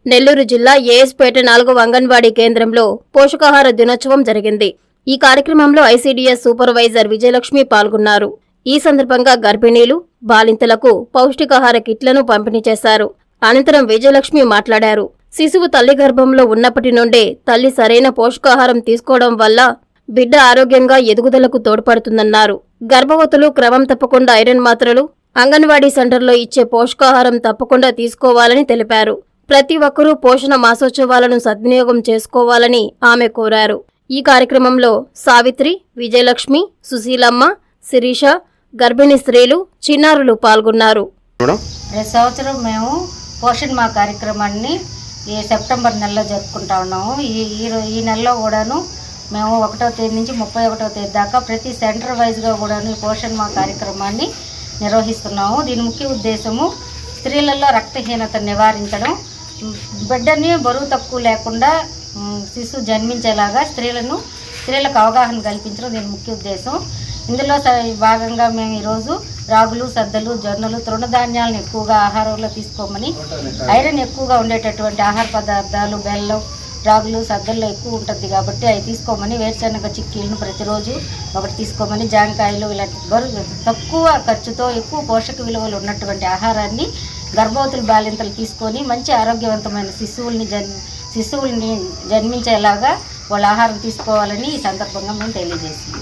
నెల్లూరు జిల్లా ఏఎస్పేట నాలుగవ అంగన్వాడీ కేంద్రంలో పోషకాహార దినోత్సవం జరిగింది ఈ కార్యక్రమంలో ఐసీడీఎస్ సూపర్వైజర్ విజయలక్ష్మి పాల్గొన్నారు ఈ సందర్భంగా గర్భిణీలు బాలింతలకు పౌష్టికాహార కిట్లను పంపిణీ చేశారు అనంతరం విజయలక్ష్మి మాట్లాడారు శిశువు తల్లి గర్భంలో ఉన్నప్పటి నుండే తల్లి సరైన పోషకాహారం తీసుకోవడం వల్ల బిడ్డ ఆరోగ్యంగా ఎదుగుదలకు తోడ్పడుతుందన్నారు గర్భవతులు క్రమం తప్పకుండా ఐరన్ మాత్రలు అంగన్వాడీ సెంటర్లో ఇచ్చే పోషకాహారం తప్పకుండా తీసుకోవాలని తెలిపారు ప్రతి ఒక్కరూ పోషణ మాసోత్సవాలను సద్వినియోగం చేసుకోవాలని ఆమె కోరారు ఈ కార్యక్రమంలో సావిత్రి విజయలక్ష్మి సుశీలమ్మ శిరీష గర్భిణీ స్త్రీలు చిన్నారులు పాల్గొన్నారు మేడం ప్రతి సంవత్సరం మేము పోషణ్ మా కార్యక్రమాన్ని ఈ సెప్టెంబర్ నెలలో జరుపుకుంటా ఉన్నాము ఈ ఈ రో- ఈ నెలలో కూడాను మేము ఒకటో తేదీ నుంచి ముప్పై ఒకటో తేదీ దాకా ప్రతి సెంటర్ వైజ్గా కూడాను ఈ పోషణ్ మా కార్యక్రమాన్ని నిర్వహిస్తున్నాము దీని ముఖ్య ఉద్దేశము స్త్రీలలో రక్తహీనత నివారించడం ఉమ్, బిడ్డని బరువు తక్కువ లేకుండా ఉమ్, శిశువు జన్మించేలాగా స్త్రీలను స్త్రీలకు అవగాహన కల్పించడం దీని ముఖ్య ఉద్దేశం ఇందులో స- భాగంగా మేము ఈరోజు రాగులు సద్దలు జొన్నలు తృణధాన్యాలను ఎక్కువగా ఆహారంలో తీసుకోమని ఐరన్ ఎక్కువగా ఉండేటటువంటి ఆహార పదార్థాలు బెల్లం రాగులు సద్దల్లో ఎక్కువ ఉంటుంది కాబట్టి అవి తీసుకోమని వేరుశనగ చిక్కీలను ప్రతిరోజు ఒకటి తీసుకోమని జాంకాయలు ఇలాంటి బరువు తక్కువ ఖర్చుతో ఎక్కువ పోషక విలువలు ఉన్నటువంటి ఆహారాన్ని గర్భవతులు బాలింతలు తీసుకొని మంచి ఆరోగ్యవంతమైన శిశువుల్ని జన్ శిశువుల్ని జన్మించేలాగా వాళ్ళ ఆహారం తీసుకోవాలని ఈ సందర్భంగా మేము తెలియజేస్తున్నాం